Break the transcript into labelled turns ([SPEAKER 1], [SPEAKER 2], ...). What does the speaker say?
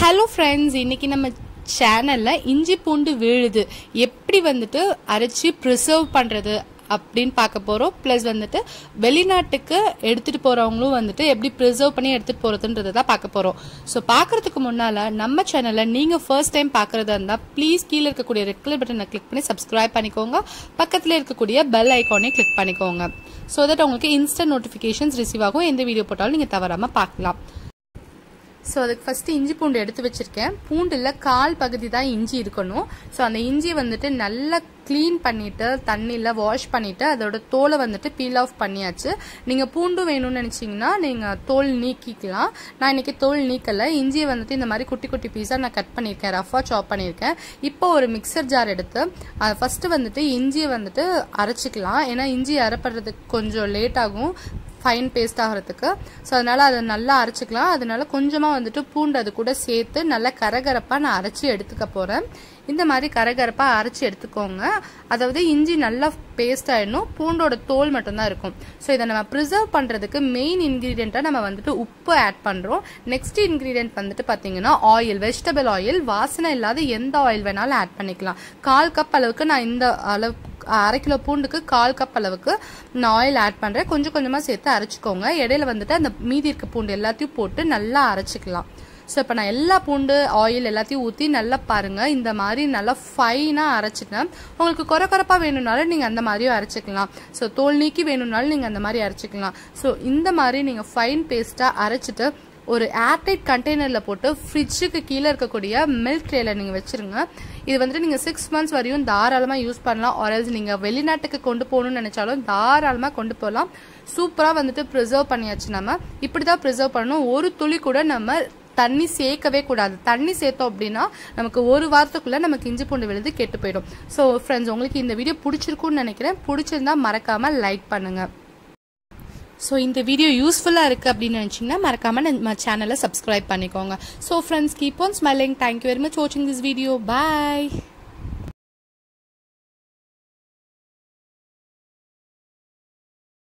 [SPEAKER 1] hello friends இன்னைக்கு நம்ம சேனல்ல இஞ்சி பூண்டு விழுது எப்படி வந்துட்டு அரைச்சி ப்ரிசர்வ் பண்றது அப்படின்னு பார்க்க போறோம் ப்ளஸ் வந்துட்டு வெளிநாட்டுக்கு எடுத்துட்டு போறவங்களும் வந்துட்டு எப்படி ப்ரிசர்வ் பண்ணி எடுத்துட்டு போறதுன்றதை தான் பார்க்க போறோம் ஸோ பார்க்கறதுக்கு முன்னால நம்ம சேனலை நீங்க ஃபர்ஸ்ட் டைம் பார்க்கறதா இருந்தா ப்ளீஸ் கீழே இருக்கக்கூடிய ரெட் கலர் பட்டனை கிளிக் பண்ணி சப்ஸ்கிரைப் பண்ணிக்கோங்க பக்கத்துல இருக்கக்கூடிய பெல் ஐக்கானே கிளிக் பண்ணிக்கோங்க ஸோ தட் உங்களுக்கு இன்ஸ்டன்ட் நோட்டிஃபிகேஷன்ஸ் ரிசீவ் ஆகும் எந்த வீடியோ போட்டாலும் நீங்க தவறாம பார்க்கலாம் ஸோ அதுக்கு ஃபஸ்ட்டு இஞ்சி பூண்டு எடுத்து வச்சுருக்கேன் பூண்டில் கால் பகுதி தான் இஞ்சி இருக்கணும் ஸோ அந்த இஞ்சி வந்துட்டு நல்லா க்ளீன் பண்ணிவிட்டு தண்ணியில் வாஷ் பண்ணிவிட்டு அதோட தோலை வந்துட்டு பீல் ஆஃப் பண்ணியாச்சு நீங்கள் பூண்டு வேணும்னு நினச்சிங்கன்னா நீங்கள் தோல் நீக்கிக்கலாம் நான் இன்றைக்கி தோல் நீக்கலை இஞ்சியை வந்துட்டு இந்த மாதிரி குட்டி குட்டி பீஸாக நான் கட் பண்ணியிருக்கேன் ரஃபாக சாப் பண்ணியிருக்கேன் இப்போ ஒரு மிக்சர் ஜார் எடுத்து ஃபஸ்ட்டு வந்துட்டு இஞ்சியை வந்துட்டு அரைச்சிக்கலாம் ஏன்னா இஞ்சி அரைப்படுறதுக்கு கொஞ்சம் லேட் ஆகும் ஃபைன் பேஸ்ட் ஆகிறதுக்கு ஸோ அதனால் அதை நல்லா அரைச்சிக்கலாம் அதனால கொஞ்சமாக வந்துட்டு பூண்டு அது கூட சேர்த்து நல்லா கரகரப்பாக நான் அரைச்சி எடுத்துக்க போகிறேன் இந்த மாதிரி கரகரப்பாக அரைச்சி எடுத்துக்கோங்க அதாவது இஞ்சி நல்லா பேஸ்ட் ஆகிடணும் பூண்டோட தோல் மட்டும்தான் இருக்கும் ஸோ இதை நம்ம ப்ரிசர்வ் பண்ணுறதுக்கு மெயின் இன்க்ரீடியண்ட்டாக நம்ம வந்துட்டு உப்பு ஆட் பண்ணுறோம் நெக்ஸ்ட் இன்க்ரீடியன்ட் வந்துட்டு பார்த்தீங்கன்னா ஆயில் வெஜிடபிள் ஆயில் வாசனை இல்லாத எந்த ஆயில் வேணாலும் ஆட் பண்ணிக்கலாம் கால் கப் அளவுக்கு நான் இந்த அளவு அரை கிலோ பூண்டுக்கு கால் கப் அளவுக்கு நான் ஆயில் ஆட் பண்ணுறேன் கொஞ்சம் கொஞ்சமாக சேர்த்து அரைச்சிக்கோங்க இடையில வந்துட்டு அந்த மீதி இருக்க பூண்டு எல்லாத்தையும் போட்டு நல்லா அரைச்சிக்கலாம் ஸோ இப்போ நான் எல்லா பூண்டு ஆயில் எல்லாத்தையும் ஊற்றி நல்லா பாருங்கள் இந்த மாதிரி நல்லா ஃபைனாக அரைச்சிட்டேன் உங்களுக்கு குறை குறைப்பாக வேணும்னாலும் நீங்கள் அந்த மாதிரியும் அரைச்சிக்கலாம் ஸோ தோல் நீக்கி வேணும்னாலும் நீங்கள் அந்த மாதிரி அரைச்சிக்கலாம் ஸோ இந்த மாதிரி நீங்கள் ஃபைன் பேஸ்ட்டாக அரைச்சிட்டு ஒரு ஏர்டைட் கண்டெய்னரில் போட்டு ஃப்ரிட்ஜுக்கு கீழே இருக்கக்கூடிய மில்க் ட்ரேல நீங்கள் வச்சுருங்க இது வந்துட்டு நீங்கள் சிக்ஸ் மந்த்ஸ் வரையும் தாராளமாக யூஸ் பண்ணலாம் ஆரல்ஸ் நீங்கள் வெளிநாட்டுக்கு கொண்டு போகணும்னு நினச்சாலும் தாராளமாக கொண்டு போகலாம் சூப்பராக வந்துட்டு ப்ரிசர்வ் பண்ணியாச்சு நம்ம இப்படி தான் ப்ரிசர்வ் பண்ணணும் ஒரு துளி கூட நம்ம தண்ணி சேர்க்கவே கூடாது தண்ணி சேர்த்தோம் அப்படின்னா நமக்கு ஒரு வாரத்துக்குள்ள நமக்கு இஞ்சி பூண்டு விழுது கெட்டு போயிடும் ஸோ ஃப்ரெண்ட்ஸ் உங்களுக்கு இந்த வீடியோ பிடிச்சிருக்கும்னு நினைக்கிறேன் பிடிச்சிருந்தா மறக்காம லைக் பண்ணுங்க ஸோ இந்த வீடியோ யூஸ்ஃபுல்லாக இருக்குது அப்படின்னு நினச்சிங்கன்னா மறக்காமல் நம்ம சேனலை சப்ஸ்கிரைப் பண்ணிக்கோங்க so friends keep on smiling thank you very much வாட்சிங் திஸ் வீடியோ பாய்